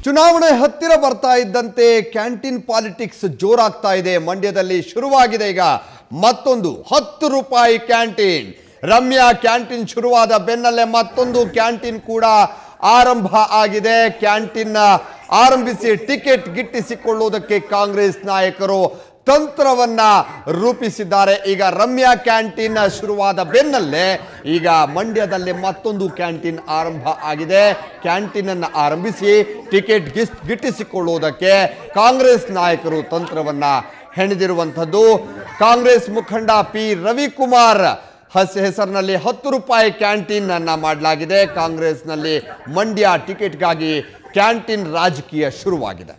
ಚುನಾವಣೆ ಹತ್ತಿರ ಬರ್ತಾ ಇದ್ದಂತೆ ಕ್ಯಾಂಟೀನ್ ಪಾಲಿಟಿಕ್ಸ್ ಜೋರಾಗ್ತಾ ಇದೆ ಮಂಡ್ಯದಲ್ಲಿ ಶುರುವಾಗಿದೆ ಈಗ ಮತ್ತೊಂದು ಹತ್ತು ರೂಪಾಯಿ ಕ್ಯಾಂಟೀನ್ ರಮ್ಯಾ ಕ್ಯಾಂಟೀನ್ ಶುರುವಾದ ಬೆನ್ನಲ್ಲೇ ಮತ್ತೊಂದು ಕ್ಯಾಂಟೀನ್ ಕೂಡ ಆರಂಭ ಆಗಿದೆ ಕ್ಯಾಂಟೀನ್ ಆರಂಭಿಸಿ ಟಿಕೆಟ್ ಗಿಟ್ಟಿಸಿಕೊಳ್ಳುವುದಕ್ಕೆ ಕಾಂಗ್ರೆಸ್ ನಾಯಕರು ತಂತ್ರವನ್ನ ರೂಪಿಸಿದ್ದಾರೆ ಈಗ ರಮ್ಯಾ ಕ್ಯಾಂಟೀನ್ ಶುರುವಾದ ಬೆನ್ನಲ್ಲೇ ಈಗ ಮಂಡ್ಯದಲ್ಲಿ ಮತ್ತೊಂದು ಕ್ಯಾಂಟೀನ್ ಆರಂಭ ಆಗಿದೆ ಕ್ಯಾಂಟೀನ್ ಅನ್ನು ಆರಂಭಿಸಿ ಟಿಕೆಟ್ ಗಿಸ್ ಗಿಟ್ಟಿಸಿಕೊಳ್ಳುವುದಕ್ಕೆ ಕಾಂಗ್ರೆಸ್ ನಾಯಕರು ತಂತ್ರವನ್ನ ಹೆಣೆದಿರುವಂಥದ್ದು ಕಾಂಗ್ರೆಸ್ ಮುಖಂಡ ಪಿ ರವಿಕುಮಾರ್ ಹಸ್ ಹೆಸರಿನಲ್ಲಿ ಹತ್ತು ರೂಪಾಯಿ ಕ್ಯಾಂಟೀನ್ ಅನ್ನ ಮಾಡಲಾಗಿದೆ ಕಾಂಗ್ರೆಸ್ನಲ್ಲಿ ಮಂಡ್ಯ ಟಿಕೆಟ್ಗಾಗಿ ಕ್ಯಾಂಟೀನ್ ರಾಜಕೀಯ ಶುರುವಾಗಿದೆ